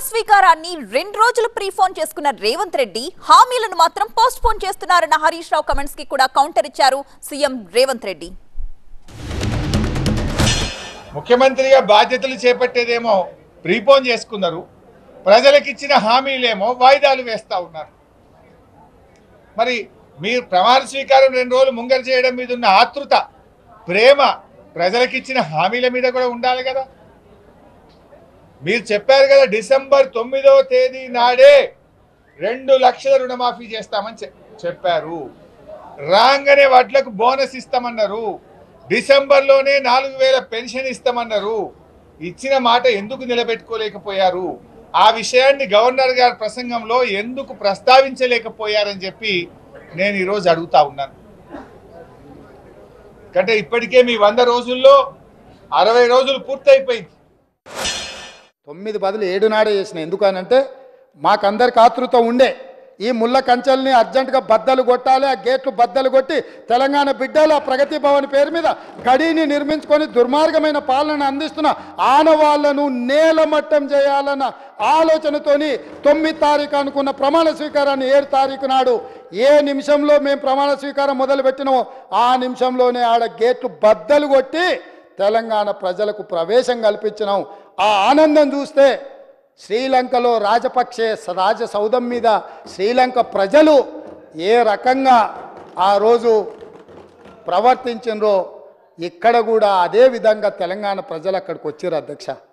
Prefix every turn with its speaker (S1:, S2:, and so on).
S1: స్వీకారాన్ని రెండు రోజులు ప్రీఫోన్ చేసుకున్న రేవంత్ రెడ్డి హామీలను మాత్రం పోస్ట్ పోన్ చేస్తున్నారన్న హరీష్ రావు కమెంట్స్ కి కూడా కౌంటర్ ఇచ్చారు సీఎం రేవంత్ రెడ్డి
S2: ముఖ్యమంత్రిగా బాధ్యతలు చేపట్టేదేమో ప్రీపోన్ చేసుకున్నారు ప్రజలకిచ్చిన హామీలేమో వాయిదాలు వేస్తూ ఉన్నారు మరి మీరు ప్రమాణ స్వీకారం రెండు రోజులు ముంగర చేయడం మీద ఉన్న ఆతృత ప్రేమ ప్రజలకిచ్చిన హామీల మీద కూడా ఉండాలి కదా మీరు చెప్పారు కదా డిసెంబర్ తొమ్మిదవ తేదీ నాడే రెండు లక్షల రుణమాఫీ చేస్తామని చె- చెప్పారు రాగానే వడ్లకు బోనస్ ఇస్తామన్నారు డిసెంబర్లోనే నాలుగు వేల పెన్షన్ ఇస్తామన్నారు ఇచ్చిన మాట ఎందుకు నిలబెట్టుకోలేకపోయారు ఆ విషయాన్ని గవర్నర్ గారి ప్రసంగంలో ఎందుకు ప్రస్తావించలేకపోయారని చెప్పి నేను ఈరోజు అడుగుతా ఉన్నాను అంటే ఇప్పటికే మీ వంద రోజుల్లో అరవై రోజులు పూర్తయిపోయింది
S3: తొమ్మిది బదులు ఏడు నాడే చేసిన ఎందుకనంటే మాకందరికి ఆతృత ఉండే ఈ ముళ్ళ కంచెల్ని అర్జెంటుగా బద్దలు కొట్టాలి ఆ గేట్లు బద్దలు కొట్టి తెలంగాణ బిడ్డలు ఆ ప్రగతి భవన్ పేరు మీద గడిని నిర్మించుకొని దుర్మార్గమైన పాలన అందిస్తున్న ఆనవాళ్లను నేలమట్టం చేయాలన్న ఆలోచనతోని తొమ్మిది తారీఖు అనుకున్న ప్రమాణ స్వీకారాన్ని ఏడు తారీఖు నాడు ఏ నిమిషంలో మేము ప్రమాణ స్వీకారం మొదలుపెట్టినామో ఆ నిమిషంలోనే ఆడ గేట్లు బద్దలు కొట్టి తెలంగాణ ప్రజలకు ప్రవేశం కల్పించినాం ఆ ఆనందం చూస్తే శ్రీలంకలో రాజపక్షే స- రాజ సౌధం మీద శ్రీలంక ప్రజలు ఏ రకంగా ఆ రోజు ప్రవర్తించినరో ఇక్కడ కూడా అదే విధంగా తెలంగాణ ప్రజలు అక్కడికి వచ్చారు అధ్యక్ష